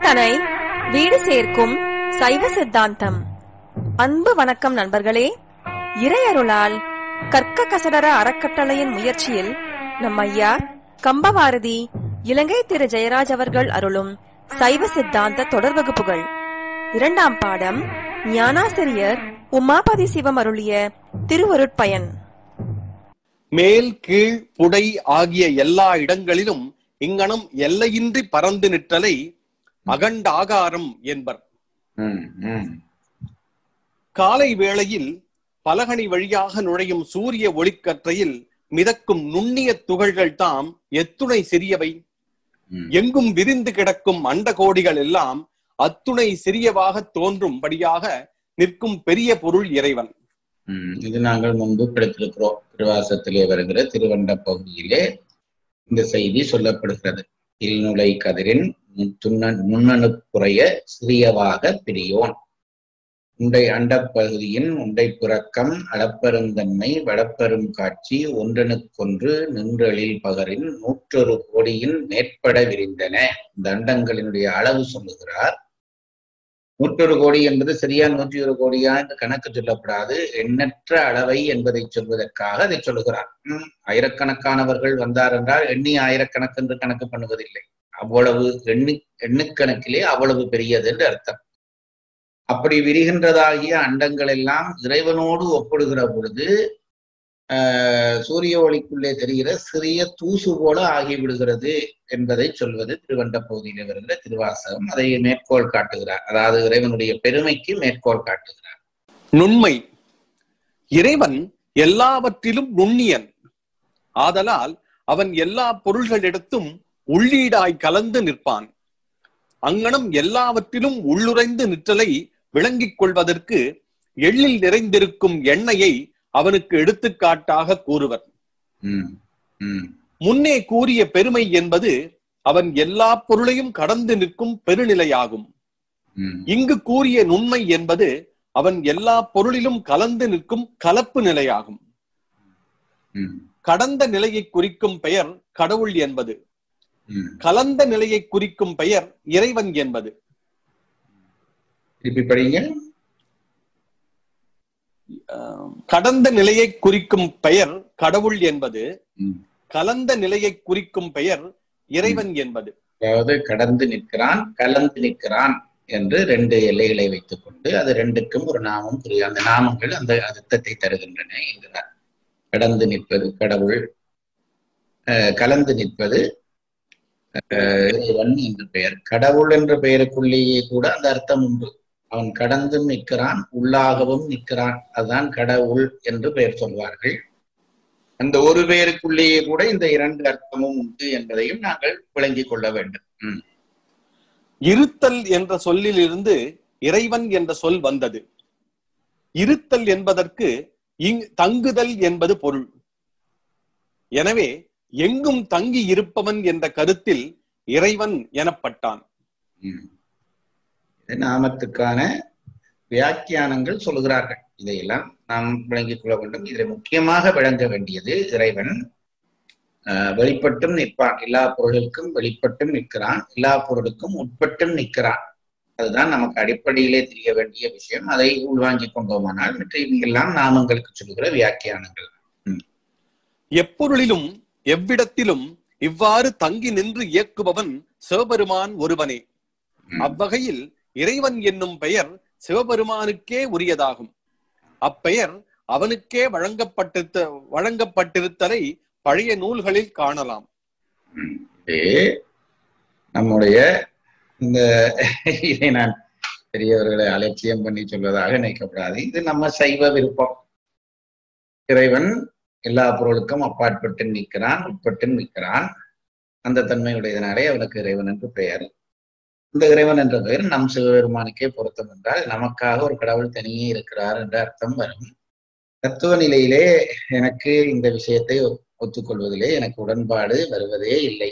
சிந்தனை வீடு சேர்க்கும் சைவ சித்தாந்தம் அன்பு வணக்கம் நண்பர்களே இறையருளால் கற்க கசடர அறக்கட்டளையின் முயற்சியில் நம் ஐயா கம்பவாரதி இலங்கை திரு ஜெயராஜ் அவர்கள் அருளும் சைவ சித்தாந்த தொடர் வகுப்புகள் இரண்டாம் பாடம் ஞானாசிரியர் உமாபதி சிவம் அருளிய திருவருட்பயன் மேல் கீழ் புடை ஆகிய எல்லா இடங்களிலும் இங்கனம் எல்லையின்றி பறந்து நிற்றலை அகண்டாகாரம் என்பர் ம், ம். காலை வேளையில் பலகணி வழியாக நுழையும் சூரிய ஒளிக்கற்றையில் மிதக்கும் நுண்ணிய துகள்கள் தாம் எத்துணை சிறியவை ம். எங்கும் விரிந்து கிடக்கும் அண்டகோடிகள் எல்லாம் அத்துணை சிறியவாக தோன்றும்படியாக நிற்கும் பெரிய பொருள் இறைவன் ம். இது நாங்கள் முன்பு படித்திருக்கிறோம் திருவாசத்திலே வருகிற திருவண்ட பகுதியிலே இந்த செய்தி சொல்லப்படுகிறது இல்நுழை கதிரின் துண்ண- நுண்ணணுக்குறைய சிறியவாக பிரியோன் உண்டை அண்டப்பகுதியின் உண்டை புறக்கம் அளப்பெருந்தன்மை வளப்பெரும் காட்சி ஒன்றனுக்கொன்று நின்றெழில் பகரின் நூற்றொரு கோடியின் மேற்பட விரிந்தன இந்த அண்டங்களினுடைய அளவு சொல்லுகிறார் நூற்றொரு கோடி என்பது சரியா நூற்றி ஒரு கோடியா என்று கணக்கு சொல்லப்படாது எண்ணற்ற அளவை என்பதை சொல்வதற்காக அதை சொல்லுகிறார் ம், ஆயிரக்கணக்கானவர்கள் வந்தார் என்றால் எண்ணி ஆயிரக்கணக்கு என்று கணக்கு பண்ணுவதில்லை அவ்வளவு எண்ணி எண்ணுக்கணக்கிலே அவ்வளவு பெரியது என்று அர்த்தம் அப்படி விரிகின்றதாகிய அண்டங்கள் எல்லாம் இறைவனோடு ஒப்பிடுகிற பொழுது ஆஹ், சூரிய ஒளிக்குள்ளே தெரிகிற சிறிய தூசு போல ஆகிவிடுகிறது என்பதை சொல்வது திருவண்ட பகுதியிலே வருகிற திருவாசகம் அதை மேற்கோள் காட்டுகிறார் அதாவது இறைவனுடைய பெருமைக்கு மேற்கோள் காட்டுகிறார் நுண்மை இறைவன் எல்லாவற்றிலும் நுண்ணியன் ஆதலால் அவன் எல்லா பொருள்களிடத்தும் உள்ளீடாய் கலந்து நிற்பான் அங்கனம் எல்லாவற்றிலும் உள்ளுரைந்து நிற்றலை விளங்கிக் கொள்வதற்கு எள்ளில் நிறைந்திருக்கும் எண்ணெயை அவனுக்கு எடுத்துக்காட்டாக கூறுவர் ம், ம், முன்னே கூறிய பெருமை என்பது அவன் எல்லா பொருளையும் கடந்து நிற்கும் பெருநிலையாகும் ம், இங்கு கூறிய நுண்மை என்பது அவன் எல்லா பொருளிலும் கலந்து நிற்கும் கலப்பு நிலையாகும் ம், கடந்த நிலையை குறிக்கும் பெயர் கடவுள் என்பது ம். கலந்த நிலையை குறிக்கும் பெயர் இறைவன் என்பது திருப்பி படிங்க ஆம், கடந்த நிலையை குறிக்கும் பெயர் கடவுள் என்பது ம். கலந்த நிலையை குறிக்கும் பெயர் இறைவன் என்பது அதாவது கடந்து நிற்கிறான் கலந்து நிற்கிறான் என்று ரெண்டு எல்லைகளை வைத்துக் கொண்டு அது ரெண்டுக்கும் ஒரு நாமம் புரியும் அந்த நாமங்கள் அந்த அர்த்தத்தை தருகின்றன என்கிறார் கடந்து நிற்பது கடவுள் அஹ், கலந்து நிற்பது அஹ், இறைவன் என்று பெயர் கடவுள் என்ற பெயருக்குள்ளேயே கூட அந்த அர்த்தம் உண்டு அவன் கடந்தும் நிற்கிறான் உள்ளாகவும் நிற்கிறான் அதுதான் கடவுள் என்று பெயர் சொல்வார்கள் அந்த ஒரு பெயருக்குள்ளேயே கூட இந்த இரண்டு அர்த்தமும் உண்டு என்பதையும் நாங்கள் விளங்கிக் கொள்ள வேண்டும் ம், இருத்தல் என்ற சொல்லிலிருந்து இறைவன் என்ற சொல் வந்தது இருத்தல் என்பதற்கு இங் தங்குதல் என்பது பொருள் எனவே எங்கும் தங்கி இருப்பவன் என்ற கருத்தில் இறைவன் எனப்பட்டான் ம். இது நாமத்துக்கான வியாக்கியானங்கள் சொல்லுகிறார்கள் இதையெல்லாம் நாம் விளங்கிக் கொள்ள வேண்டும் இதில் முக்கியமாக விளங்க வேண்டியது இறைவன் ஆஹ், வெளிப்பட்டும் நிற்பான் எல்லா பொருளுக்கும் வெளிப்பட்டும் நிற்கிறான் எல்லா பொருளுக்கும் உட்பட்டும் நிற்கிறான் அதுதான் நமக்கு அடிப்படையிலே தெரிய வேண்டிய விஷயம் அதை உள்வாங்கிக் கொண்டோமானால் மற்ற இவையெல்லாம் நாமங்களுக்கு சொல்லுகிற வியாக்கியானங்கள் எப்பொருளிலும் எவ்விடத்திலும் இவ்வாறு தங்கி நின்று இயக்குபவன் சிவபெருமான் ஒருவனே ம். அவ்வகையில் இறைவன் என்னும் பெயர் சிவபெருமானுக்கே உரியதாகும் அப்பெயர் அவனுக்கே வழங்கப்பட்டிருத்த வழங்கப்பட்டிருத்தலை பழைய நூல்களில் காணலாம் ம். இது நம்முடைய இந்த இதை நான் பெரியவர்களை அலட்சியம் பண்ணி சொல்வதாக நினைக்கப்படாது இது நம்ம சைவ விருப்பம் இறைவன் எல்லா பொருளுக்கும் அப்பாற்பட்டு நிற்கிறான் உட்பட்டு நிற்கிறான் அந்த தன்மையுடையதனாலே அவனுக்கு இறைவன் என்று பெயர் இந்த இறைவன் என்ற பெயர் நம் சிவபெருமானுக்கே பொருத்தம் என்றால் நமக்காக ஒரு கடவுள் தனியே இருக்கிறார் என்ற அர்த்தம் வரும் தத்துவ நிலையிலே எனக்கு இந்த விஷயத்தை ஒத்துக்கொள்வதிலே எனக்கு உடன்பாடு வருவதே இல்லை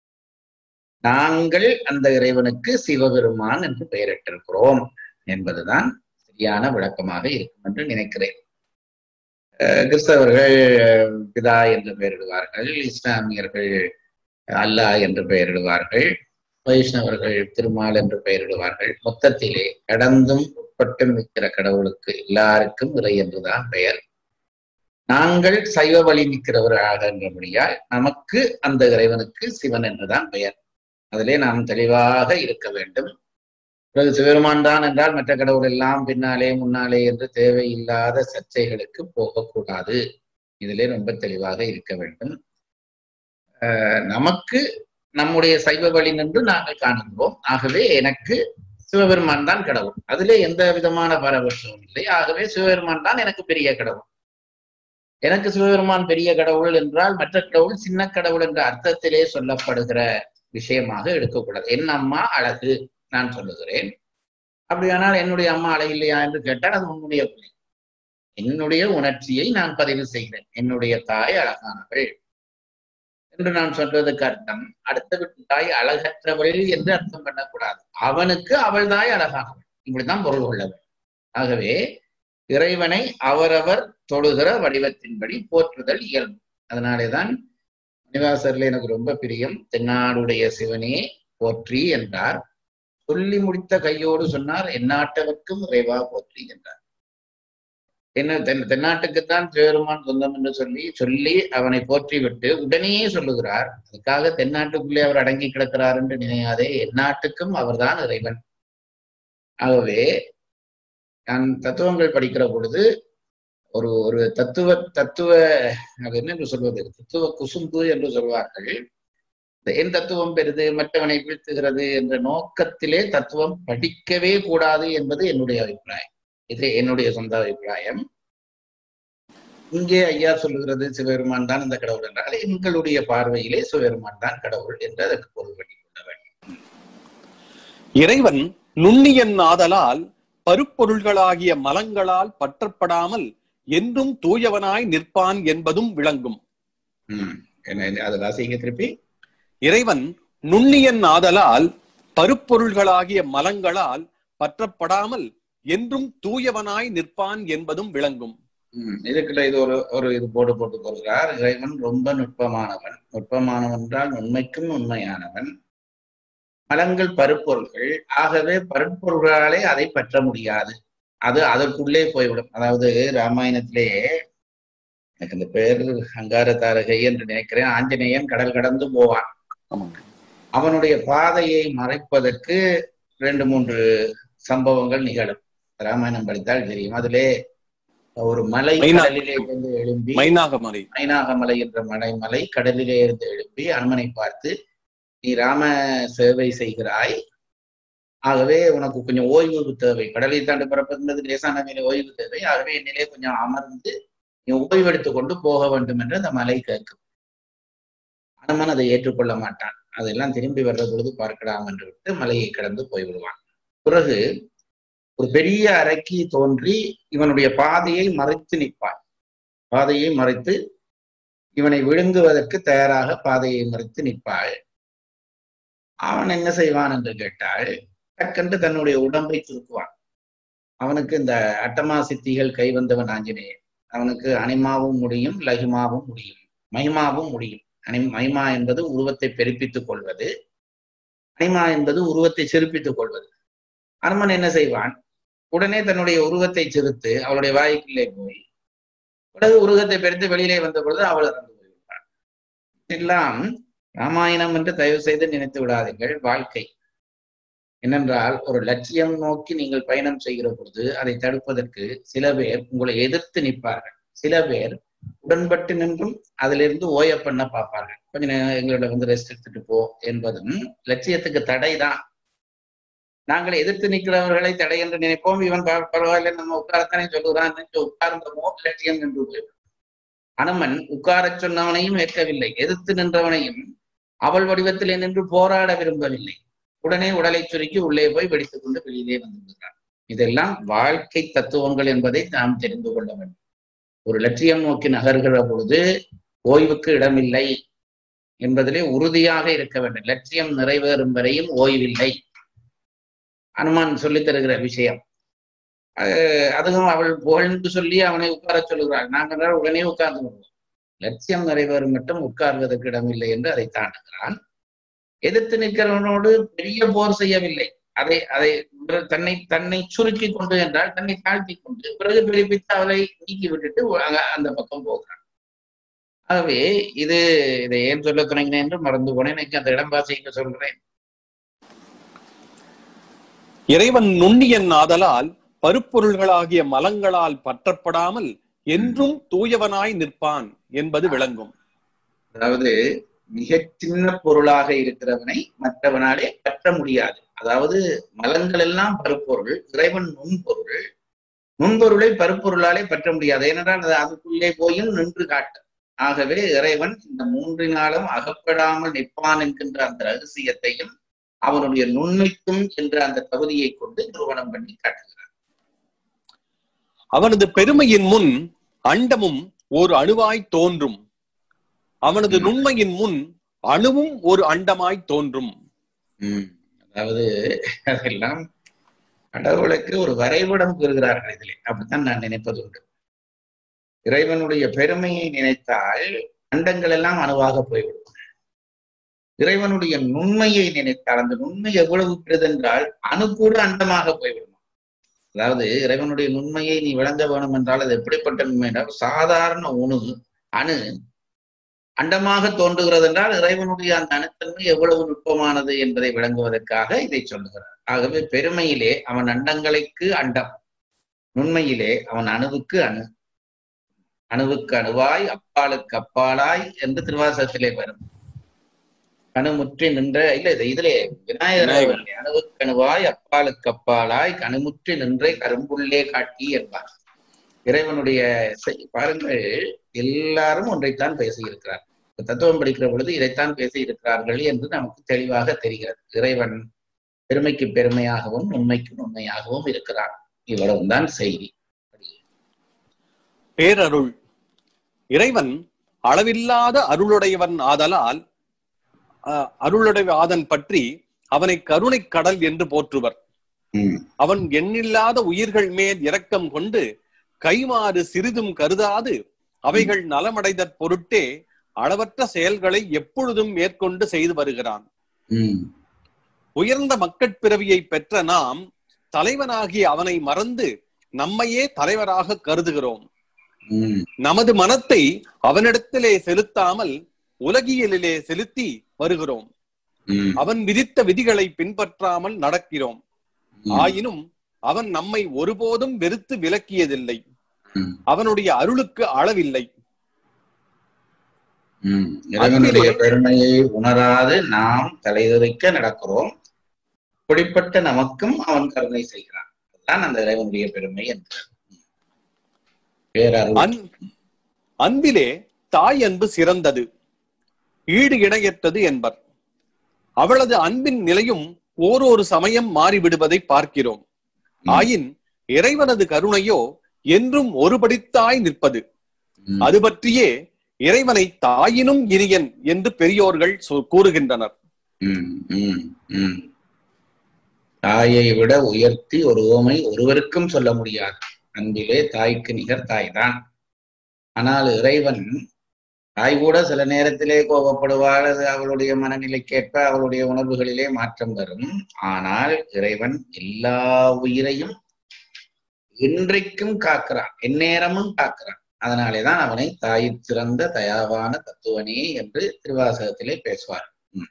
நாங்கள் அந்த இறைவனுக்கு சிவபெருமான் என்று பெயரிட்டிருக்கிறோம் என்பதுதான் சரியான விளக்கமாக இருக்கும் என்று நினைக்கிறேன் அஹ் கிறிஸ்தவர்கள் பிதா என்று பெயரிடுவார்கள் இஸ்லாமியர்கள் அல்லாஹ் என்று பெயரிடுவார்கள் வைஷ்ணவர்கள் திருமால் என்று பெயரிடுவார்கள் மொத்தத்திலே கடந்தும் உட்பட்டும் நிற்கிற கடவுளுக்கு எல்லாருக்கும் இறை என்றுதான் பெயர் நாங்கள் சைவ வழி நிற்கிறவர்களாக என்றபடியால் நமக்கு அந்த இறைவனுக்கு சிவன் என்றுதான் பெயர் அதிலே நாம் தெளிவாக இருக்க வேண்டும் பிறகு சிவருமான் தான் என்றால் மற்ற கடவுள் எல்லாம் பின்னாலே முன்னாலே என்று தேவையில்லாத சர்ச்சைகளுக்கு போகக்கூடாது இதிலே ரொம்ப தெளிவாக இருக்க வேண்டும் அஹ் நமக்கு நம்முடைய சைவ வழி நின்று நாங்கள் காணுகிறோம் ஆகவே எனக்கு சிவபெருமான் தான் கடவுள் அதிலே எந்த விதமான பரபட்சமும் இல்லை ஆகவே சிவபெருமான் தான் எனக்கு பெரிய கடவுள் எனக்கு சிவபெருமான் பெரிய கடவுள் என்றால் மற்ற கடவுள் சின்ன கடவுள் என்ற அர்த்தத்திலே சொல்லப்படுகிற விஷயமாக எடுக்கக்கூடாது என் அம்மா அழகு நான் சொல்லுகிறேன் அப்படியானால் என்னுடைய அம்மா அழகில்லையா என்று கேட்டால் அது உன்னுடைய பிள்ளை என்னுடைய உணர்ச்சியை நான் பதிவு செய்கிறேன் என்னுடைய தாய் அழகானவள் என்று நான் சொல்றதுக்கு அர்த்தம் அடுத்த வீட்டு தாய் அழகற்றவள் என்று அர்த்தம் பண்ணக்கூடாது அவனுக்கு அவள் தாய் அழகானவள் இப்படித்தான் பொருள் கொள்ள வேண்டும் ஆகவே இறைவனை அவரவர் தொழுகிற வடிவத்தின்படி போற்றுதல் இயல்பு அதனாலேதான் மணிவாசர்ல எனக்கு ரொம்ப பிரியம் தென்னாடுடைய சிவனே போற்றி என்றார் சொல்லி முடித்த கையோடு சொன்னார் எந்நாட்டவர்க்கும் இறைவா போற்றி என்றார் என்ன தென் தென்னாட்டுக்குத்தான் சிவபெருமான் சொந்தம் என்று சொல்லி சொல்லி அவனை போற்றி விட்டு உடனே சொல்லுகிறார் அதுக்காக தென்னாட்டுக்குள்ளே அவர் அடங்கி கிடக்கிறார் என்று நினையாதே எந்நாட்டுக்கும் அவர்தான் இறைவன் ஆகவே நான் தத்துவங்கள் படிக்கிற பொழுது ஒரு ஒரு தத்துவ தத்துவ அது என்ன என்று சொல்வது தத்துவ குசும்பு என்று சொல்வார்கள் என் தத்துவம் பெரிது மற்றவனை வீழ்த்துகிறது என்ற நோக்கத்திலே தத்துவம் படிக்கவே கூடாது என்பது என்னுடைய அபிப்பிராயம் இது என்னுடைய சொந்த அபிப்பிராயம் இங்கே ஐயா சொல்லுகிறது சிவபெருமான் தான் இந்த கடவுள் என்றால் எங்களுடைய பார்வையிலே சிவபெருமான் தான் கடவுள் என்று அதற்கு பொருள் பண்ணி கொள்ள வேண்டும் இறைவன் நுண்ணியன் ஆதலால் பருப்பொருள்களாகிய மலங்களால் பற்றப்படாமல் என்றும் தூயவனாய் நிற்பான் என்பதும் விளங்கும் உம் என்ன அதை வாசிங்க திருப்பி இறைவன் நுண்ணியன் ஆதலால் பருப்பொருள்களாகிய மலங்களால் பற்றப்படாமல் என்றும் தூயவனாய் நிற்பான் என்பதும் விளங்கும் உம் இதுக்குள்ள இது ஒரு ஒரு இது போட்டு போட்டு கொள்கிறார் இறைவன் ரொம்ப நுட்பமானவன் நுட்பமானவன் என்றால் உண்மைக்கும் உண்மையானவன் மலங்கள் பருப்பொருள்கள் ஆகவே பருப்பொருள்களாலே அதை பற்ற முடியாது அது அதற்குள்ளே போய்விடும் அதாவது ராமாயணத்திலே எனக்கு இந்த பேர் அங்கார தாரகை என்று நினைக்கிறேன் ஆஞ்சநேயன் கடல் கடந்து போவான் அவனுடைய பாதையை மறைப்பதற்கு ரெண்டு மூன்று சம்பவங்கள் நிகழும் ராமாயணம் படித்தால் தெரியும் அதிலே ஒரு மலை மைனா- கடலிலே இருந்து எழும்பி மைனாகமலை மைனாகமலை என்ற மலை மலை கடலிலே இருந்து எழுப்பி அனுமனை பார்த்து நீ ராம சேவை செய்கிறாய் ஆகவே உனக்கு கொஞ்சம் ஓய்வு தேவை கடலை தாண்டி பிறப்பிருந்தது லேசான மேலே ஓய்வு தேவை ஆகவே என்னிலே கொஞ்சம் அமர்ந்து நீ ஓய்வு எடுத்துக் கொண்டு போக வேண்டும் என்று அந்த மலை கேட்கும் அனுமன் அதை ஏற்றுக்கொள்ள மாட்டான் அதெல்லாம் திரும்பி வர்ற பொழுது பார்க்கலாம் என்று விட்டு மலையை கடந்து போய்விடுவான் பிறகு ஒரு பெரிய அறைக்கு தோன்றி இவனுடைய பாதையை மறைத்து நிற்பான் பாதையை மறைத்து இவனை விழுங்குவதற்கு தயாராக பாதையை மறைத்து நிற்பாள் அவன் என்ன செய்வான் என்று கேட்டால் டக்கென்று தன்னுடைய உடம்பை சுருக்குவான் அவனுக்கு இந்த அட்டமா சித்திகள் கை வந்தவன் ஆஞ்சநேயன் அவனுக்கு அனிமாவும் முடியும் லகிமாவும் முடியும் மகிமாவும் முடியும் அனி மகிமா என்பது உருவத்தை பெருப்பித்துக் கொள்வது அனிமா என்பது உருவத்தை சிறுப்பித்துக் கொள்வது அனுமன் என்ன செய்வான் உடனே தன்னுடைய உருவத்தை சிறுத்து அவளுடைய வாய்க்குள்ளே போய் பிறகு உருவத்தை பெருத்து வெளியிலே வந்த பொழுது அவள் இறந்து போய்விட்டாள் எல்லாம் ராமாயணம் என்று தயவு செய்து நினைத்து விடாதீர்கள் வாழ்க்கை என்னென்றால் ஒரு லட்சியம் நோக்கி நீங்கள் பயணம் செய்கிற பொழுது அதை தடுப்பதற்கு சில பேர் உங்களை எதிர்த்து நிற்பார்கள் சில பேர் உடன்பட்டு நின்றும் அதிலிருந்து ஓய பண்ண பார்ப்பார்கள் கொஞ்ச நேரம் எங்களோட வந்து ரெஸ்ட் எடுத்துட்டு போ என்பதும் லட்சியத்துக்கு தடை தான் நாங்கள் எதிர்த்து நிற்கிறவர்களை தடை என்று நினைப்போம் இவன் ப- பரவாயில்ல நம்ம உட்காரத்தானே சொல்லுகிறான் என்று உட்கார்ந்தமோ லட்சியம் நின்று போய்விடும் அனுமன் உட்காரச் சொன்னவனையும் ஏற்கவில்லை எதிர்த்து நின்றவனையும் அவள் வடிவத்திலே நின்று போராட விரும்பவில்லை உடனே உடலை சுருக்கி உள்ளே போய் வெடித்துக் கொண்டு வெளியிலே வந்து விடுகிறான் இதெல்லாம் வாழ்க்கை தத்துவங்கள் என்பதை நாம் தெரிந்து கொள்ள வேண்டும் ஒரு லட்சியம் நோக்கி நகர்கிற பொழுது ஓய்வுக்கு இடமில்லை என்பதிலே உறுதியாக இருக்க வேண்டும் லட்சியம் நிறைவேறும் வரையும் ஓய்வில்லை அனுமான் சொல்லித் தருகிற விஷயம் அஹ் அதுவும் அவள் புகழ்ந்து சொல்லி அவனை உட்காரச் சொல்லுகிறாள் நாங்கள் உடனே உட்கார்ந்து விடுவோம் லட்சியம் நிறைவேறும் மட்டும் உட்கார்வதற்கு இடமில்லை என்று அதை தாண்டுகிறான் எதிர்த்து நிற்கிறவனோடு பெரிய போர் செய்யவில்லை அதை அதை பிற- தன்னை தன்னை சுருக்கி கொண்டு என்றால் தன்னை தாழ்த்தி கொண்டு பிறகு பிரிப்பித்து அவளை நீக்கி விட்டுட்டு அங்க அந்த பக்கம் போகிறான் ஆகவே இது இதை ஏன் சொல்ல தொடங்கினேன் என்று மறந்து போனேன் எனக்கு அந்த இடம் வாசிக்க சொல்றேன் இறைவன் நுண்ணியன் ஆதலால் பருப்பொருள்களாகிய மலங்களால் பற்றப்படாமல் என்றும் தூயவனாய் நிற்பான் என்பது விளங்கும் அதாவது மிகச் சின்ன பொருளாக இருக்கிறவனை மற்றவனாலே பற்ற முடியாது அதாவது மலங்கள் எல்லாம் பருப்பொருள் இறைவன் நுண்பொருள் நுண்பொருளை பருப்பொருளாலே பற்ற முடியாது ஏனென்றால் அது அதுக்குள்ளே போயும் நின்று காட்டு ஆகவே இறைவன் இந்த மூன்றினாலும் அகப்படாமல் நிற்பான் என்கின்ற அந்த ரகசியத்தையும் அவனுடைய நுண்மைக்கும் என்ற அந்த தகுதியை கொண்டு நிறுவனம் பண்ணி காட்டுகிறார் அவனது பெருமையின் முன் அண்டமும் ஒரு அணுவாய் தோன்றும் அவனது ம். நுண்மையின் முன் அணுவும் ஒரு அண்டமாய் தோன்றும் உம் அதாவது அதெல்லாம் கடவுளுக்கு ஒரு வரைபடம் கூறுகிறார்கள் இதிலே அப்படித்தான் நான் நினைப்பது உண்டு இறைவனுடைய பெருமையை நினைத்தால் அண்டங்கள் எல்லாம் அணுவாக போய்விடும் இறைவனுடைய நுண்மையை நினைத்தால் அந்த நுண்மை எவ்வளவு பெரிதென்றால் அணு கூட அண்டமாக போய்விடும் அதாவது இறைவனுடைய நுண்மையை நீ விளங்க வேணும் என்றால் அது எப்படிப்பட்ட நுண்மை என்றால் சாதாரண உணு அணு அண்டமாக தோன்றுகிறது என்றால் இறைவனுடைய அந்த அணுத்தன்மை எவ்வளவு நுட்பமானது என்பதை விளங்குவதற்காக இதை சொல்லுகிறார் ஆகவே பெருமையிலே அவன் அண்டங்களுக்கு அண்டம் நுண்மையிலே அவன் அணுவுக்கு அணு அணுவுக்கு அணுவாய் அப்பாலுக்கு அப்பாலாய் என்று திருவாசகத்திலே வரும் கணுமுற்றி நின்ற இல்ல இது இதிலே விநாயகர் விநாயகர். அவர்களே, அணுவுக்கு அணுவாய் அப்பாலுக்கு அப்பாலாய் கணுமுற்றி நின்றே கரும்புள்ளே காட்டி என்பார் இறைவனுடைய செய்- பாருங்கள் எல்லாரும் ஒன்றைத்தான் பேசியிருக்கிறார் இப்ப தத்துவம் படிக்கிற பொழுது இதைத்தான் பேசி இருக்கிறார்கள் என்று நமக்கு தெளிவாக தெரிகிறது இறைவன் பெருமைக்கு பெருமையாகவும் உண்மைக்கு உண்மையாகவும் இருக்கிறான் இவ்வளவுதான் செய்தி பேரருள் இறைவன் அளவில்லாத அருளுடையவன் ஆதலால் அஹ், அருளுடைய ஆதன் பற்றி அவனை கருணைக் கடல் என்று போற்றுவர் உம் அவன் எண்ணில்லாத உயிர்கள் மேல் இரக்கம் கொண்டு கைமாறு சிறிதும் கருதாது அவைகள் நலமடைதற் பொருட்டே அளவற்ற செயல்களை எப்பொழுதும் மேற்கொண்டு செய்து வருகிறான் உம் உயர்ந்த மக்கட்பிறவியை பெற்ற நாம் தலைவனாகிய அவனை மறந்து நம்மையே தலைவராக கருதுகிறோம் உம் நமது மனத்தை அவனிடத்திலே செலுத்தாமல் உலகியலிலே செலுத்தி வருகிறோம் உம் அவன் விதித்த விதிகளை பின்பற்றாமல் நடக்கிறோம் உம் ஆயினும் அவன் நம்மை ஒருபோதும் வெறுத்து விலக்கியதில்லை உம் அவனுடைய அருளுக்கு அளவில்லை உம் இறைவனுடைய பெருமையை உணராது நாம் தலைதறிக்க நடக்கிறோம் இப்படிப்பட்ட நமக்கும் அவன் கருணை செய்கிறான் அதுதான் அந்த இறைவனுடைய பெருமை என்று பேரருள் அன் அன்பிலே தாய் அன்பு சிறந்தது ஈடு இணையற்றது என்பர் அவளது அன்பின் நிலையும் ஓரொரு சமயம் மாறிவிடுவதை பார்க்கிறோம் ஆயின் இறைவனது கருணையோ என்றும் ஒருபடித்தாய் நிற்பது உம் அது பற்றியே இறைவனை தாயினும் இனியன் என்று பெரியோர்கள் சொ- கூறுகின்றனர் உம் உம் உம் தாயை விட உயர்த்தி ஒரு ஓமை ஒருவருக்கும் சொல்ல முடியாது அன்பிலே தாய்க்கு நிகர் தாய்தான் ஆனால் இறைவன் தாய் கூட சில நேரத்திலே கோபப்படுவாள் அது அவளுடைய மனநிலைக்கேற்ப அவளுடைய உணர்வுகளிலே மாற்றம் வரும் ஆனால் இறைவன் எல்லா உயிரையும் இன்றைக்கும் காக்கிறான் எந்நேரமும் காக்கிறான் அதனாலேதான் அவனை தாயிற் சிறந்த தயாவான தத்துவனே என்று திருவாசகத்திலே பேசுவார்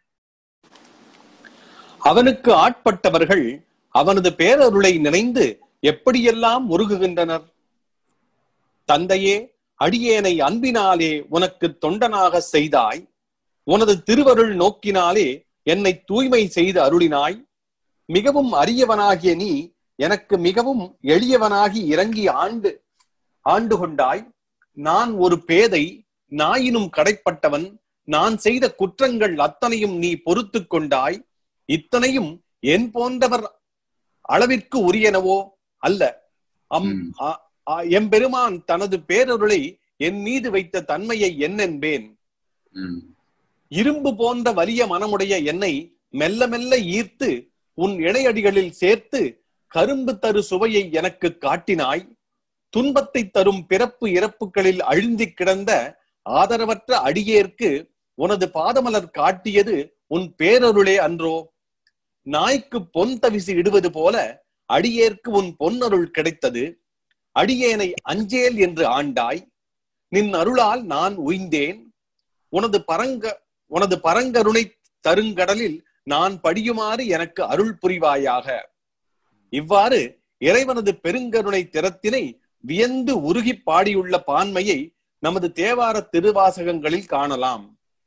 அவனுக்கு ஆட்பட்டவர்கள் அவனது பேரருளை நினைந்து எப்படியெல்லாம் முருகுகின்றனர் தந்தையே அடியேனை அன்பினாலே உனக்கு தொண்டனாக செய்தாய் உனது திருவருள் நோக்கினாலே என்னை தூய்மை செய்து அருளினாய் மிகவும் அரியவனாகிய நீ எனக்கு மிகவும் எளியவனாகி இறங்கி ஆண்டு ஆண்டு கொண்டாய் நான் ஒரு பேதை நாயினும் கடைப்பட்டவன் நான் செய்த குற்றங்கள் அத்தனையும் நீ பொறுத்துக் கொண்டாய் இத்தனையும் என் போன்றவர் அளவிற்கு உரியனவோ அல்ல அம் ம். அ- அ- எம்பெருமான் தனது பேரருளை என் மீது வைத்த தன்மையை என்னென்பேன் உம் இரும்பு போன்ற வலிய மனமுடைய என்னை மெல்ல மெல்ல ஈர்த்து உன் இணையடிகளில் சேர்த்து கரும்பு தரு சுவையை எனக்கு காட்டினாய் துன்பத்தை தரும் பிறப்பு இறப்புகளில் அழுந்திக் கிடந்த ஆதரவற்ற அடியேற்கு உனது பாதமலர் காட்டியது உன் பேரருளே அன்றோ நாய்க்கு பொன் தவிசு இடுவது போல அடியேற்கு உன் பொன்னருள் கிடைத்தது அடியேனை அஞ்சேல் என்று ஆண்டாய் நின் அருளால் நான் உய்ந்தேன் உனது பரங்க உனது பரங்கருணை தருங்கடலில் நான் படியுமாறு எனக்கு அருள் புரிவாயாக இவ்வாறு இறைவனது பெருங்கருணை திறத்தினை வியந்து உருகி பாடியுள்ள பான்மையை நமது தேவார திருவாசகங்களில் காணலாம்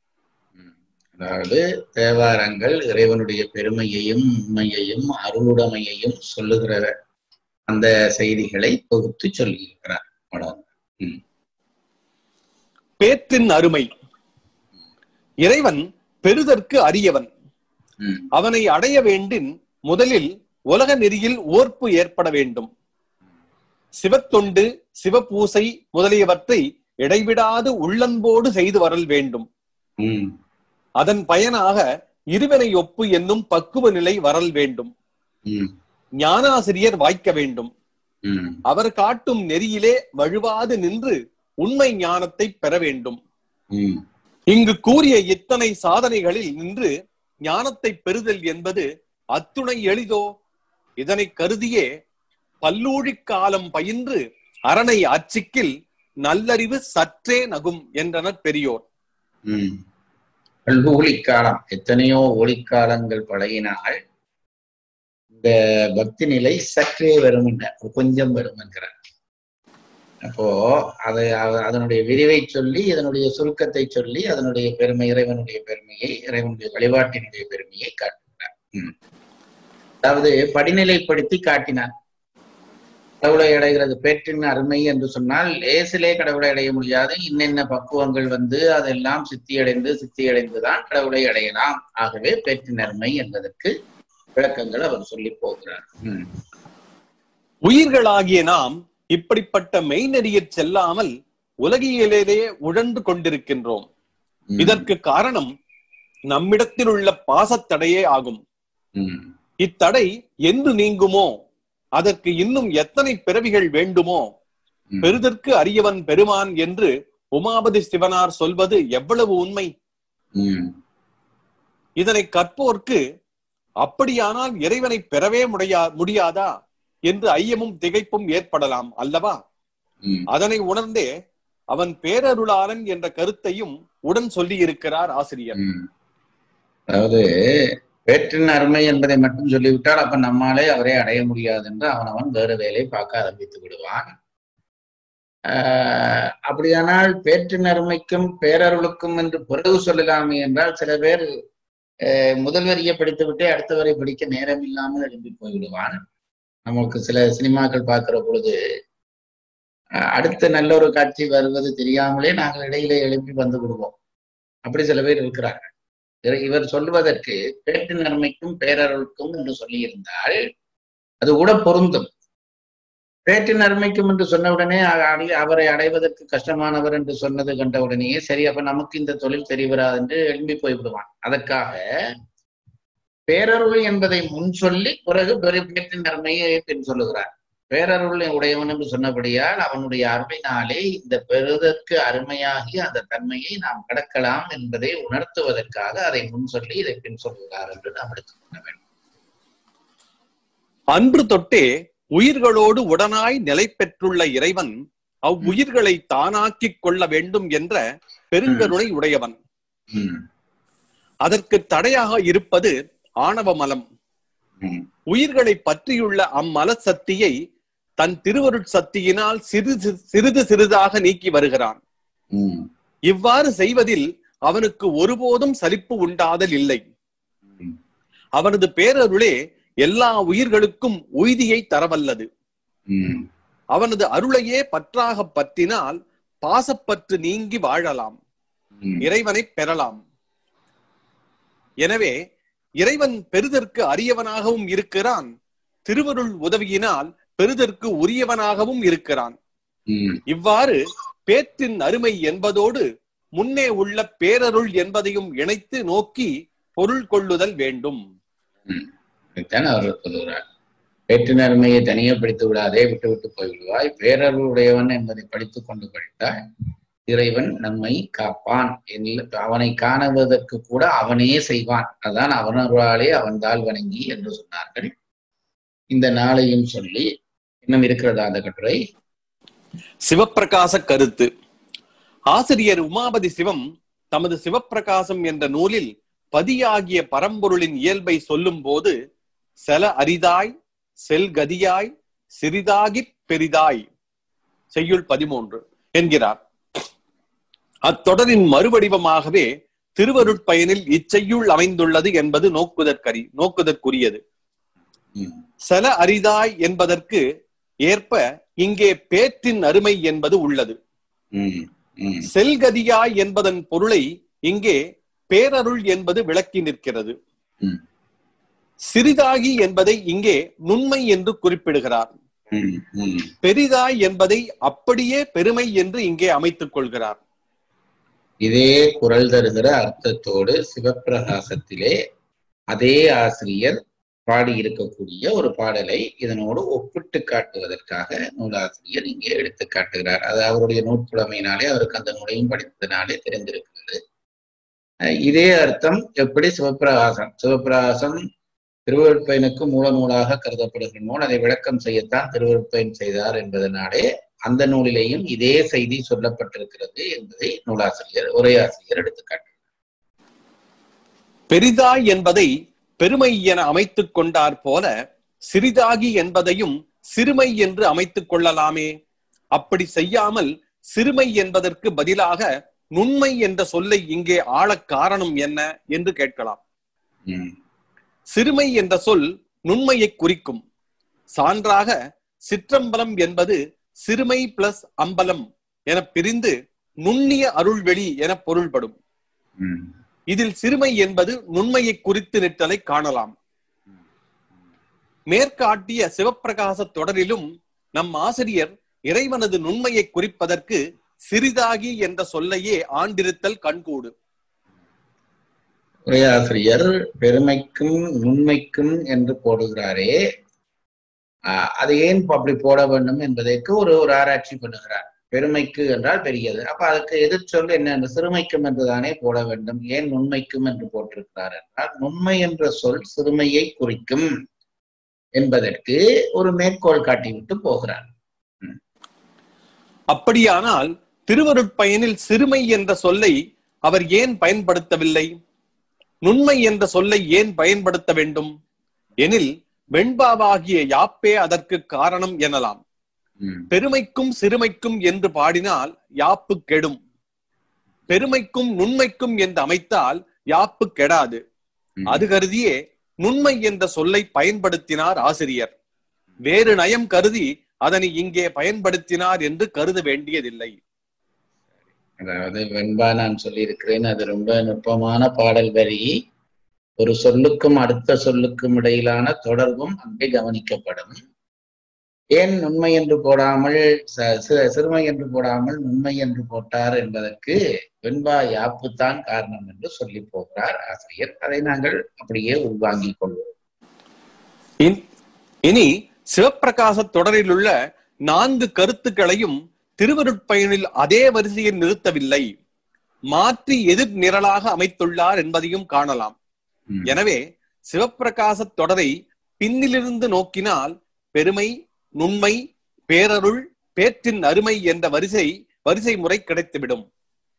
அதாவது தேவாரங்கள் இறைவனுடைய பெருமையையும் உண்மையையும் அருளுடைமையையும் சொல்லுகிற அந்த செய்திகளை தொகுத்து சொல்லியிருக்கிறார் அவ்வளவுதான். ம். பேற்றின் அருமை இறைவன் பெறுதற்கு அரியவன் ம். அவனை அடைய வேண்டின் முதலில் உலக நெறியில் ஓர்ப்பு ஏற்பட வேண்டும் சிவத்தொண்டு சிவபூசை முதலியவற்றை இடைவிடாது உள்ளன்போடு செய்து வரல் வேண்டும் ம். அதன் பயனாக இருவினை ஒப்பு என்னும் பக்குவ நிலை வரல் வேண்டும் ம். ஞானாசிரியர் வாய்க்க வேண்டும் ம். அவர் காட்டும் நெறியிலே வழுவாது நின்று உண்மை ஞானத்தை பெற வேண்டும் ம். இங்கு கூறிய இத்தனை சாதனைகளில் நின்று ஞானத்தை பெறுதல் என்பது அத்துணை எளிதோ இதனை கருதியே பல்லூழிக் காலம் பயின்று அரணை அச்சிக்கில் நல்லறிவு சற்றே நகும் என்றனர் பெரியோர் ம். பல்பூலிக்காலம் எத்தனையோ ஒளிக்காலங்கள் பழகினால் இந்த பக்தி நிலை சற்றே வரும் என்கிறார். கொஞ்சம் வரும் என்கிறார் அப்போ அதை அ- அதனுடைய விரிவை சொல்லி இதனுடைய சுருக்கத்தை சொல்லி அதனுடைய பெருமை இறைவனுடைய பெருமையை இறைவனுடைய வழிபாட்டினுடைய பெருமையை காட்டுகிறார் ம். அதாவது படிநிலைப்படுத்தி காட்டினார் கடவுளை அடைகிறது பேற்றின் அருமை என்று சொன்னால் லேசிலே கடவுளை அடைய முடியாது இன்னென்ன பக்குவங்கள் வந்து அதெல்லாம் சித்தியடைந்து சித்தியடைந்துதான் கடவுளை அடையலாம் ஆகவே பேற்றின் அருமை என்பதற்கு விளக்கங்கள் அவர் சொல்லி போகிறார் ம். உயிர்களாகிய நாம் இப்படிப்பட்ட மெய்நெறியற் செல்லாமல் உலகியலிலே உழன்று கொண்டிருக்கின்றோம் ம். இதற்கு காரணம் நம்மிடத்தில் உள்ள பாசத்தடையே ஆகும் ம். இத்தடை என்று நீங்குமோ அதற்கு இன்னும் எத்தனை பிறவிகள் வேண்டுமோ ம். பெறுதற்கு அரியவன் பெருமான் என்று உமாபதி சிவனார் சொல்வது எவ்வளவு உண்மை ம். இதனை கற்போர்க்கு அப்படியானால் இறைவனை பெறவே முடியா முடியாதா என்று ஐயமும் திகைப்பும் ஏற்படலாம் அல்லவா ம். அதனை உணர்ந்தே அவன் பேரருளாளன் என்ற கருத்தையும் உடன் சொல்லி இருக்கிறார் ஆசிரியர் ம். அதாவது பேற்றின் அருமை என்பதை மட்டும் சொல்லிவிட்டால் அப்ப நம்மாலே அவரை அடைய முடியாது என்று அவனவன் வேறு வேலை பார்க்க ஆரம்பித்து விடுவான் ஆஹ் அப்படியானால் பேற்றின் அருமைக்கும் பேரருளுக்கும் என்று பிறகு சொல்லலாமே என்றால் சில பேர் ஆஹ் முதல் வரியை படித்துவிட்டு அடுத்த வரை படிக்க நேரம் இல்லாமல் எழும்பி போய்விடுவான் நமக்கு சில சினிமாக்கள் பார்க்கிற பொழுது ஆஹ் அடுத்த நல்ல ஒரு காட்சி வருவது தெரியாமலே நாங்கள் இடையிலே எழுப்பி வந்து விடுவோம் அப்படி சில பேர் இருக்கிறார்கள் இவர் இவர் சொல்வதற்கு பேட்டு நன்மைக்கும் பேரருளுக்கும் என்று சொல்லியிருந்தால் அது கூட பொருந்தும் பேட்டு நன்மைக்கும் என்று சொன்ன உடனே அ- அடி- அவரை அடைவதற்கு கஷ்டமானவர் என்று சொன்னது கண்ட உடனேயே சரி அப்ப நமக்கு இந்த தொழில் தெரிவராது என்று எழும்பி போய்விடுவான் அதற்காக பேரருள் என்பதை முன் சொல்லி பிறகு பெரு பேட்டின் நன்மையை பின் சொல்லுகிறார் பேரருள் உடையவன் என்று சொன்னபடியால் அவனுடைய அருமையினாலே இந்த பெறுதற்கு அருமையாகி அந்த தன்மையை நாம் கடக்கலாம் என்பதை உணர்த்துவதற்காக அதை முன் சொல்லி இதை பின் சொல்கிறார் என்று நாம் எடுத்துக்கொள்ள வேண்டும் அன்று தொட்டே உயிர்களோடு உடனாய் நிலை பெற்றுள்ள இறைவன் அவ்வுயிர்களை தானாக்கிக் கொள்ள வேண்டும் என்ற பெருங்கருணை உடையவன் ம், அதற்கு தடையாக இருப்பது ஆணவ மலம் ம், உயிர்களை பற்றியுள்ள அம்மல சக்தியை தன் திருவருட் சக்தியினால் சிறிது சிறிது சிறிதாக நீக்கி வருகிறான் ம், இவ்வாறு செய்வதில் அவனுக்கு ஒருபோதும் சலிப்பு உண்டாதல் இல்லை ம், அவனது பேரருளே எல்லா உயிர்களுக்கும் உய்தியை தரவல்லது ம், அவனது அருளையே பற்றாக பற்றினால் பாசப்பற்று நீங்கி வாழலாம் ம், இறைவனை பெறலாம் எனவே இறைவன் பெறுதற்கு அரியவனாகவும் இருக்கிறான் திருவருள் உதவியினால் பெறுதற்கு உரியவனாகவும் இருக்கிறான் ம், இவ்வாறு பேற்றின் அருமை என்பதோடு முன்னே உள்ள பேரருள் என்பதையும் இணைத்து நோக்கி பொருள் கொள்ளுதல் வேண்டும் ம். இதைத்தான் அவர் சொல்லுகிறார் பேட்டு நன்மையை தனியே படித்து விடாதே விட்டு விட்டு போய்விடுவாய் பேரருள் உடையவன் என்பதை படித்துக் கொண்டு படித்தால் இறைவன் நம்மை காப்பான் எல்ல- அவனை காணுவதற்கு கூட அவனே செய்வான் அதான் அவனருளாலே அவன்தால் வணங்கி என்று சொன்னார்கள் இந்த நாளையும் சொல்லி இன்னும் இருக்கிறதா அந்த கட்டுரை சிவப்பிரகாச கருத்து ஆசிரியர் உமாபதி சிவம் தமது சிவப்பிரகாசம் என்ற நூலில் பதியாகிய பரம்பொருளின் இயல்பை சொல்லும் போது செல அரிதாய் செல்கதியாய் சிறிதாகிப் பெரிதாய் செய்யுள் பதிமூன்று என்கிறார் அத்தொடரின் மறுவடிவமாகவே திருவருட்பயனில் இச்செய்யுள் அமைந்துள்ளது என்பது நோக்குதற்கரி நோக்குதற்குரியது ம், செல அரிதாய் என்பதற்கு ஏற்ப இங்கே பேற்றின் அருமை என்பது உள்ளது ம், ம், செல்கதியாய் என்பதன் பொருளை இங்கே பேரருள் என்பது விளக்கி நிற்கிறது ம், சிறிதாகி என்பதை இங்கே நுண்மை என்று குறிப்பிடுகிறார் ம், ம். பெரிதாய் என்பதை அப்படியே பெருமை என்று இங்கே அமைத்துக் கொள்கிறார் இதே குரல் தருகிற அர்த்தத்தோடு சிவப்பிரகாசத்திலே அதே ஆசிரியர் பாடி இருக்கக்கூடிய ஒரு பாடலை இதனோடு ஒப்பிட்டு காட்டுவதற்காக நூலாசிரியர் இங்கே எடுத்து காட்டுகிறார் அது அவருடைய நூற்புலமையினாலே அவருக்கு அந்த நூலையும் படித்ததினாலே தெரிந்திருக்கிறது அஹ் இதே அர்த்தம் எப்படி சிவப்பிரகாசம் சிவப்பிரகாசம் திருவருட்பயனுக்கு மூல நூலாக கருதப்படுகிற நூல் அதை விளக்கம் செய்யத்தான் திருவருட்பயன் செய்தார் என்பதனாலே அந்த நூலிலேயும் இதே செய்தி சொல்லப்பட்டிருக்கிறது என்பதை நூலாசிரியர் உரையாசிரியர் எடுத்துக்காட்டு பெரிதாய் என்பதை பெருமை என அமைத்துக் கொண்டார் போல சிறிதாகி என்பதையும் சிறுமை என்று அமைத்துக் கொள்ளலாமே அப்படி செய்யாமல் சிறுமை என்பதற்கு பதிலாக நுண்மை என்ற சொல்லை இங்கே ஆளக் காரணம் என்ன என்று கேட்கலாம் ம், சிறுமை என்ற சொல் நுண்மையை குறிக்கும் சான்றாக சிற்றம்பலம் என்பது சிறுமை பிளஸ் அம்பலம் என பிரிந்து நுண்ணிய அருள்வெளி என பொருள்படும் ம், இதில் சிறுமை என்பது நுண்மையை குறித்து நிற்றலை காணலாம் மேற்காட்டிய சிவப்பிரகாச தொடரிலும் நம் ஆசிரியர் இறைவனது நுண்மையை குறிப்பதற்கு சிறிதாகி என்ற சொல்லையே ஆண்டிருத்தல் கண்கூடு உரையாசிரியர் பெருமைக்கும் நுண்மைக்கும் என்று போடுகிறாரே ஆஹ், அது ஏன் அப்படி போட வேண்டும் என்பதற்கு ஒரு ஒரு ஆராய்ச்சி பண்ணுகிறார் பெருமைக்கு என்றால் பெரியது அப்ப அதுக்கு எதிர்ச்சொல் என்ன என்று சிறுமைக்கும் என்றுதானே போட வேண்டும் ஏன் நுண்மைக்கும் என்று போட்டிருக்கிறார் என்றால் நுண்மை என்ற சொல் சிறுமையை குறிக்கும் என்பதற்கு ஒரு மேற்கோள் காட்டிவிட்டு போகிறார் அப்படியானால் திருவருட்பயனில் சிறுமை என்ற சொல்லை அவர் ஏன் பயன்படுத்தவில்லை நுண்மை என்ற சொல்லை ஏன் பயன்படுத்த வேண்டும் எனில் வெண்பாவாகிய யாப்பே அதற்கு காரணம் எனலாம் ம், பெருமைக்கும் சிறுமைக்கும் என்று பாடினால் யாப்பு கெடும் பெருமைக்கும் நுண்மைக்கும் என்று அமைத்தால் யாப்பு கெடாது ம். அது கருதியே நுண்மை என்ற சொல்லை பயன்படுத்தினார் ஆசிரியர் வேறு நயம் கருதி அதனை இங்கே பயன்படுத்தினார் என்று கருத வேண்டியதில்லை அதாவது வெண்பா நான் சொல்லியிருக்கிறேன் அது ரொம்ப நுட்பமான பாடல் வரி ஒரு சொல்லுக்கும் அடுத்த சொல்லுக்கும் இடையிலான தொடர்பும் அங்கே கவனிக்கப்படும் ஏன் உண்மை என்று போடாமல் ச- சி- சிறுமை என்று போடாமல் உண்மை என்று போட்டார் என்பதற்கு வெண்பா யாப்புத்தான் காரணம் என்று சொல்லி போகிறார் ஆசிரியர் அதை நாங்கள் அப்படியே உள்வாங்கிக் கொள்வோம் இன்- இனி சிவப்பிரகாச தொடரில் உள்ள நான்கு கருத்துக்களையும் திருவருட்பயனில் அதே வரிசையில் நிறுத்தவில்லை மாற்றி எதிர் நிரலாக அமைத்துள்ளார் என்பதையும் காணலாம் ம். எனவே சிவப்பிரகாச தொடரை பின்னிலிருந்து நோக்கினால் பெருமை நுண்மை பேரருள் பேற்றின் அருமை என்ற வரிசை வரிசை முறை கிடைத்துவிடும்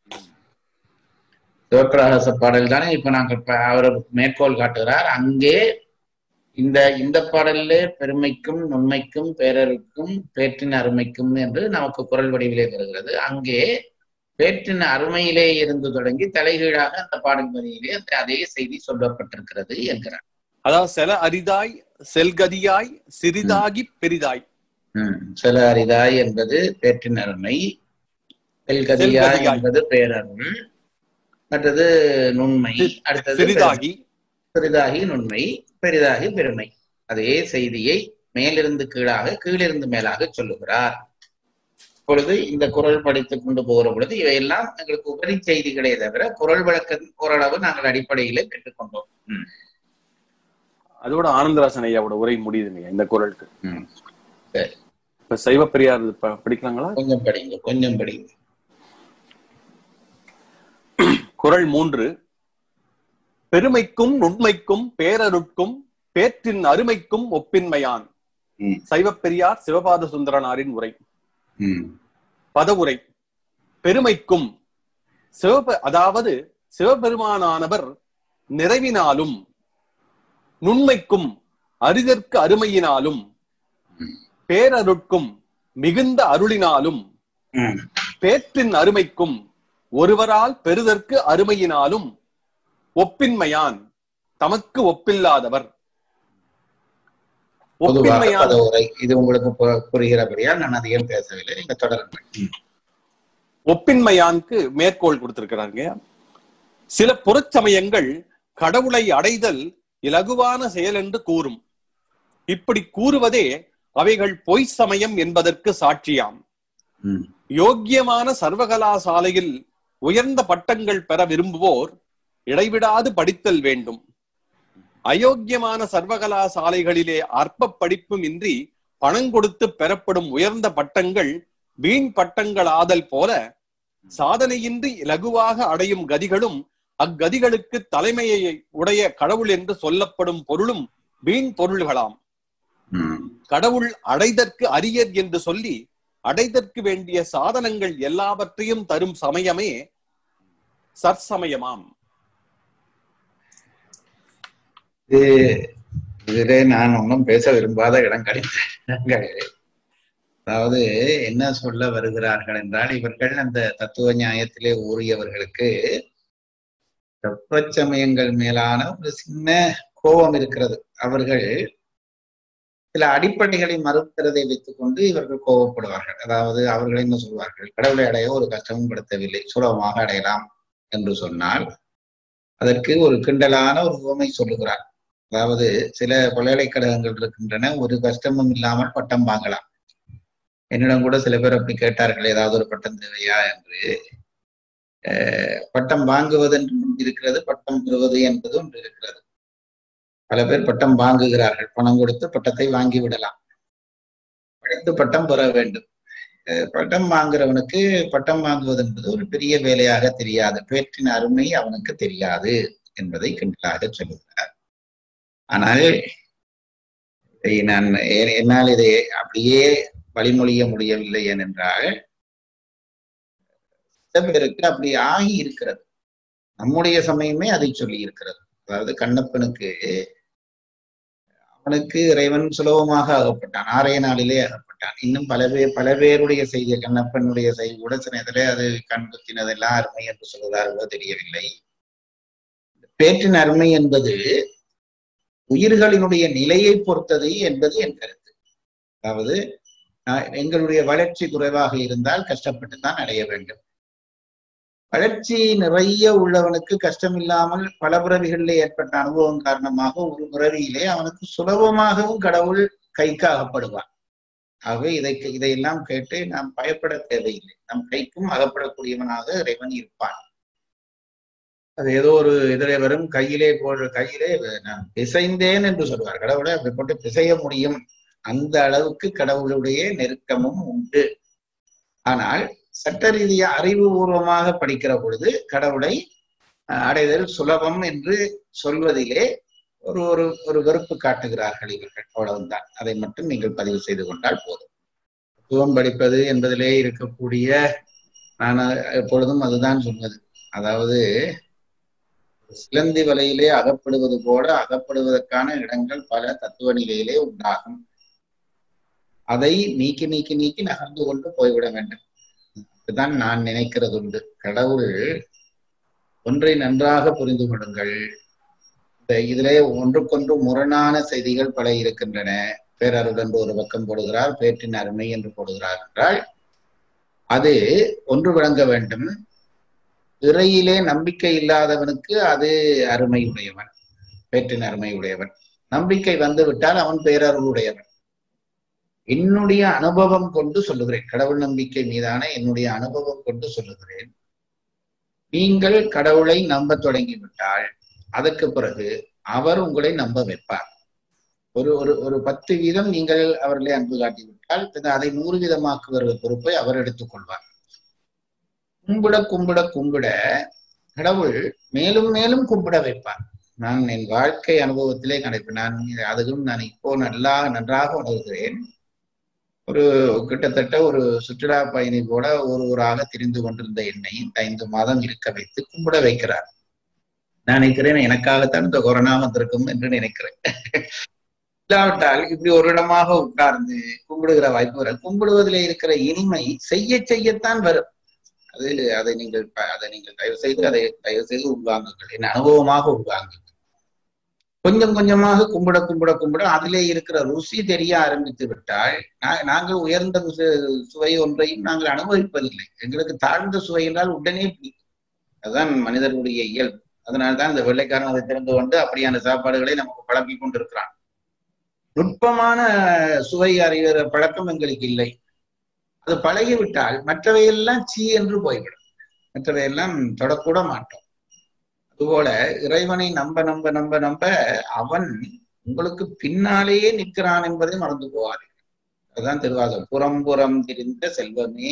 சிவப்பிரகாச பாடல் தானே இப்ப நாங்க இப்ப அவர் மேற்கோள் காட்டுகிறார் அங்கே இந்த இந்த பாடல்ல பெருமைக்கும் நுண்மைக்கும் பேரருக்கும் பேற்றின் அருமைக்கும் என்று நமக்கு குரல் வடிவிலே வருகிறது அங்கே பேற்றின் அருமையிலே இருந்து தொடங்கி தலைகீழாக அந்த பாடல் வரியிலே அந்த அதே செய்தி சொல்லப்பட்டிருக்கிறது என்கிறார் அதாவது சில அரிதாய் செல்கதியாய் சிறிதாகி பெரிதாய் ம். சில அரிதாய் என்பது பேற்றின் அருமை செல்கதியாய் செல்கதியாய். என்பது பேரருள் மற்றது நுண்மை சி- அடுத்தது சிறிதாகி சிறிதாகி நுண்மை பெரிதாகி பெருமை அதே செய்தியை மேலிருந்து கீழாக கீழிருந்து மேலாக சொல்லுகிறார் இப்பொழுது இந்த குரல் படித்துக் கொண்டு போகிற பொழுது இவையெல்லாம் எங்களுக்கு உபரி செய்திகளே தவிர குரல் விளக்கம் ஓரளவு நாங்கள் அடிப்படையிலே பெற்றுக்கொண்டோம் ம், அதோட ஆனந்தராசன் ஐயாவோட உரை முடியுதுங்க இந்த குரலுக்கு ம். சரி இப்ப சைவ பெரியார் ப- படிக்கலாங்களா கொஞ்சம் படிங்க கொஞ்சம் படிங்க குறள் மூன்று பெருமைக்கும் நுண்மைக்கும் பேரருட்கும் பேற்றின் அருமைக்கும் ஒப்பின்மையான் ம். சைவப் பெரியார் சிவபாத சுந்தரனாரின் உரை ம் பதவுரை பெருமைக்கும் சிவப அதாவது சிவபெருமானானவர் நிறைவினாலும் நுண்மைக்கும் அரிதற்கு அருமையினாலும் பேரருட்கும் மிகுந்த அருளினாலும் ம் பேற்றின் அருமைக்கும் ஒருவரால் பெறுதற்கு அருமையினாலும் ஒப்பின்மையான் தமக்கு ஒப்பில்லாதவர் பொதுவாக ஒப்பின்மையான் பதவுரை இது உங்களுக்கு பு- புரிகிறபடியால் நான் அதிகம் பேசவில்லை நீங்க தொடருங்கள் ம். ஒப்பின்மையான்க்கு மேற்கோள் கொடுத்திருக்கிறாங்க சில புறச்சமயங்கள் கடவுளை அடைதல் இலகுவான செயல் என்று கூறும் இப்படி கூறுவதே அவைகள் பொய் சமயம் என்பதற்கு சாட்சியாம் ம். யோக்கியமான சர்வகலாசாலையில் உயர்ந்த பட்டங்கள் பெற விரும்புவோர் இடைவிடாது படித்தல் வேண்டும் அயோக்கியமான சர்வகலாசாலைகளிலே அற்ப படிப்பும் இன்றி பணம் கொடுத்து பெறப்படும் உயர்ந்த பட்டங்கள் வீண் பட்டங்கள் ஆதல் போல சாதனையின்றி இலகுவாக அடையும் கதிகளும் அக்கதிகளுக்கு தலைமையை உடைய கடவுள் என்று சொல்லப்படும் பொருளும் வீண் பொருள்களாம் ம். கடவுள் அடைதற்கு அரியர் என்று சொல்லி அடைதற்கு வேண்டிய சாதனங்கள் எல்லாவற்றையும் தரும் சமயமே சற்சமயமாம் இது இதிலே நான் ஒன்றும் பேச விரும்பாத இடம் கழித்தேன் அதாவது என்ன சொல்ல வருகிறார்கள் என்றால் இவர்கள் அந்த தத்துவ நியாயத்திலே ஊறியவர்களுக்கு வெப்பச்சமயங்கள் மேலான ஒரு சின்ன கோபம் இருக்கிறது அவர்கள் சில அடிப்படைகளை மறுக்கிறதை வைத்துக் கொண்டு இவர்கள் கோபப்படுவார்கள் அதாவது அவர்கள் என்ன சொல்வார்கள் கடவுளை அடைய ஒரு கஷ்டமும் படுத்தவில்லை சுலபமாக அடையலாம் என்று சொன்னால் அதற்கு ஒரு கிண்டலான ஒரு உவமை சொல்லுகிறார் அதாவது சில பல்கலைக்கழகங்கள் இருக்கின்றன ஒரு கஷ்டமும் இல்லாமல் பட்டம் வாங்கலாம் என்னிடம் கூட சில பேர் அப்படி கேட்டார்கள் ஏதாவது ஒரு பட்டம் தேவையா என்று அஹ், பட்டம் வாங்குவது என்று ஒன்று இருக்கிறது பட்டம் பெறுவது என்பது ஒன்று இருக்கிறது பல பேர் பட்டம் வாங்குகிறார்கள் பணம் கொடுத்து பட்டத்தை வாங்கி விடலாம் படித்து பட்டம் பெற வேண்டும் அஹ், பட்டம் வாங்குறவனுக்கு பட்டம் வாங்குவது என்பது ஒரு பெரிய வேலையாக தெரியாது பேற்றின் அருமை அவனுக்கு தெரியாது என்பதை கிண்டலாக சொல்லுகிறார் ஆனால் இதை நான் எ- என்னால் இதை அப்படியே வழிமொழிய முடியவில்லை ஏனென்றால் சில பேருக்கு அப்படி ஆகி இருக்கிறது நம்முடைய சமயமே அதை சொல்லி இருக்கிறது அதாவது கண்ணப்பனுக்கு அவனுக்கு இறைவன் சுலபமாக அகப்பட்டான் ஆறைய நாளிலே அகப்பட்டான் இன்னும் பல பேர் பல பேருடைய செய்தி கண்ணப்பனுடைய செய்தி கூட சில நேரத்திலே அது கண் குத்தினதெல்லாம் அருமை என்று சொல்வதார்களோ தெரியவில்லை பேற்றின் அருமை என்பது உயிர்களினுடைய நிலையை பொறுத்தது என்பது என் கருத்து அதாவது நான் எங்களுடைய வளர்ச்சி குறைவாக இருந்தால் கஷ்டப்பட்டு தான் அடைய வேண்டும் வளர்ச்சி நிறைய உள்ளவனுக்கு கஷ்டம் இல்லாமல் பல பிறவிகளிலே ஏற்பட்ட அனுபவம் காரணமாக ஒரு பிறவியிலே அவனுக்கு சுலபமாகவும் கடவுள் கைக்கு அகப்படுவான் ஆகவே இதை இதையெல்லாம் கேட்டு நாம் பயப்பட தேவையில்லை நம் கைக்கும் அகப்படக்கூடியவனாக இறைவன் இருப்பான் அது ஏதோ ஒரு இதிலே வரும் கையிலே போடுற கையிலே நான் பிசைந்தேன் என்று சொல்வார் கடவுளை அப்படி போட்டு பிசைய முடியும் அந்த அளவுக்கு கடவுளுடைய நெருக்கமும் உண்டு ஆனால் சட்ட ரீதியா அறிவுபூர்வமாக படிக்கிற பொழுது கடவுளை அஹ், அடைதல் சுலபம் என்று சொல்வதிலே ஒரு ஒரு ஒரு வெறுப்பு காட்டுகிறார்கள் இவர்கள் அவ்வளவுதான் அதை மட்டும் நீங்கள் பதிவு செய்து கொண்டால் போதும் தத்துவம் படிப்பது என்பதிலே இருக்கக்கூடிய நான் எப்பொழுதும் அதுதான் சொன்னது அதாவது சிலந்தி வலையிலே அகப்படுவது போல அகப்படுவதற்கான இடங்கள் பல தத்துவ நிலையிலே உண்டாகும் அதை நீக்கி நீக்கி நீக்கி நகர்ந்து கொண்டு போய்விட வேண்டும் இதுதான் நான் நினைக்கிறது உண்டு கடவுள் ஒன்றை நன்றாக புரிந்து கொள்ளுங்கள் இந்த இதிலே ஒன்றுக்கொன்று முரணான செய்திகள் பல இருக்கின்றன பேரருள் என்று ஒரு பக்கம் போடுகிறார் பேற்றின் அருமை என்று போடுகிறார் என்றால் அது ஒன்று விளங்க வேண்டும் இறையிலே நம்பிக்கை இல்லாதவனுக்கு அது அருமை உடையவன் பேற்றின் அருமை உடையவன் நம்பிக்கை வந்து விட்டால் அவன் பேரருள் உடையவன் என்னுடைய அனுபவம் கொண்டு சொல்லுகிறேன் கடவுள் நம்பிக்கை மீதான என்னுடைய அனுபவம் கொண்டு சொல்லுகிறேன் நீங்கள் கடவுளை நம்ப தொடங்கிவிட்டால் அதற்கு பிறகு அவர் உங்களை நம்ப வைப்பார் ஒரு ஒரு ஒரு பத்து வீதம் நீங்கள் அவர்களை அன்பு காட்டிவிட்டால் பின்னர் அதை நூறு வீதமாக்குகிற பொறுப்பை அவர் எடுத்துக்கொள்வார் கும்பிட கும்பிட கும்பிட கடவுள் மேலும் மேலும் கும்பிட வைப்பார் நான் என் வாழ்க்கை அனுபவத்திலே கணிப்பேன் நான் அதுவும் நான் இப்போ நல்லா நன்றாக உணர்கிறேன் ஒரு கிட்டத்தட்ட ஒரு சுற்றுலா பயணி கூட ஒரு ஊராக திரிந்து கொண்டிருந்த என்னை இந்த ஐந்து மாதம் இருக்க வைத்து கும்பிட வைக்கிறார் நான் நினைக்கிறேன் எனக்காகத்தான் இந்த கொரோனா வந்திருக்கும் என்று நினைக்கிறேன் இல்லாவிட்டால் இப்படி ஒரு இடமாக உட்கார்ந்து கும்பிடுகிற வாய்ப்பு வரும் கும்பிடுவதிலே இருக்கிற இனிமை செய்ய செய்யத்தான் வரும் அது அதை நீங்கள் ப- அதை நீங்கள் தயவு செய்து அதை தயவு செய்து உள்வாங்குங்கள் என் அனுபவமாக உள்வாங்குங்கள் கொஞ்சம் கொஞ்சமாக கும்பிட கும்பிட கும்பிட அதிலே இருக்கிற ருசி தெரிய ஆரம்பித்து விட்டால் நா- நாங்கள் உயர்ந்த சு- சுவை ஒன்றையும் நாங்கள் அனுபவிப்பதில்லை எங்களுக்கு தாழ்ந்த சுவை என்றால் உடனே பிடிக்கும் அதுதான் மனிதர்களுடைய இயல்பு அதனால்தான் இந்த வெள்ளைக்காரன் அதை தெரிந்து கொண்டு அப்படியான சாப்பாடுகளை நமக்கு பழக்கி கொண்டிருக்கிறான் நுட்பமான சுவை அறிகிற பழக்கம் எங்களுக்கு இல்லை அது பழகிவிட்டால் மற்றவையெல்லாம் சீ என்று போய்விடும் மற்றவையெல்லாம் தொடக்கூட மாட்டோம் அதுபோல இறைவனை நம்ப நம்ப நம்ப நம்ப அவன் உங்களுக்கு பின்னாலேயே நிற்கிறான் என்பதை மறந்து போவார்கள் அதுதான் திருவாசகம் புறம் புறம் திரிந்த செல்வமே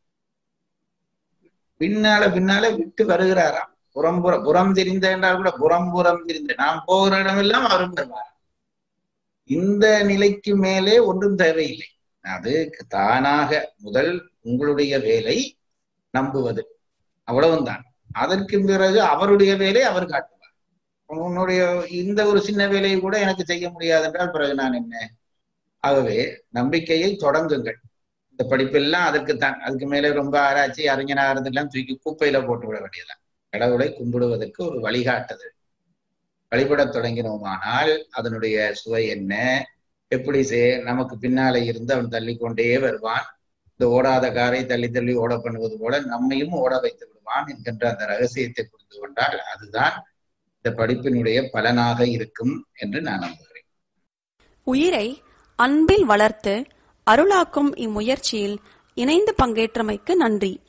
பின்னால பின்னால விட்டு வருகிறாராம் புறம் புற புறம் தெரிந்த என்றால் கூட புறம் புறம் தெரிந்த நாம் போகிற இடமெல்லாம் அவரும் வருவார் இந்த நிலைக்கு மேலே ஒன்றும் தேவையில்லை அது தானாக முதல் உங்களுடைய வேலை நம்புவது அவ்வளவுதான் அதற்கு பிறகு அவருடைய வேலை அவர் காட்டுவார் உன்னுடைய இந்த ஒரு சின்ன வேலையை கூட எனக்கு செய்ய முடியாது என்றால் பிறகு நான் என்ன ஆகவே நம்பிக்கையை தொடங்குங்கள் இந்த படிப்பெல்லாம் அதற்குத்தான் அதுக்கு மேலே ரொம்ப ஆராய்ச்சி அறிஞனாகிறதெல்லாம் தூக்கி குப்பையில போட்டு விட வேண்டியதுதான் கடவுளை கும்பிடுவதற்கு ஒரு வழிகாட்டுதல் வழிபடத் தொடங்கினோமானால் அதனுடைய சுவை என்ன எப்படி செய் நமக்கு பின்னாலே இருந்து அவன் தள்ளிக்கொண்டே வருவான் இந்த ஓடாத காரை தள்ளி தள்ளி ஓட பண்ணுவது போல நம்மையும் ஓட வைத்து விடுவான் என்கின்ற அந்த ரகசியத்தை புரிந்து கொண்டால் அதுதான் இந்த படிப்பினுடைய பலனாக இருக்கும் என்று நான் நம்புகிறேன் உயிரை அன்பில் வளர்த்து அருளாக்கும் இம்முயற்சியில் இணைந்து பங்கேற்றமைக்கு நன்றி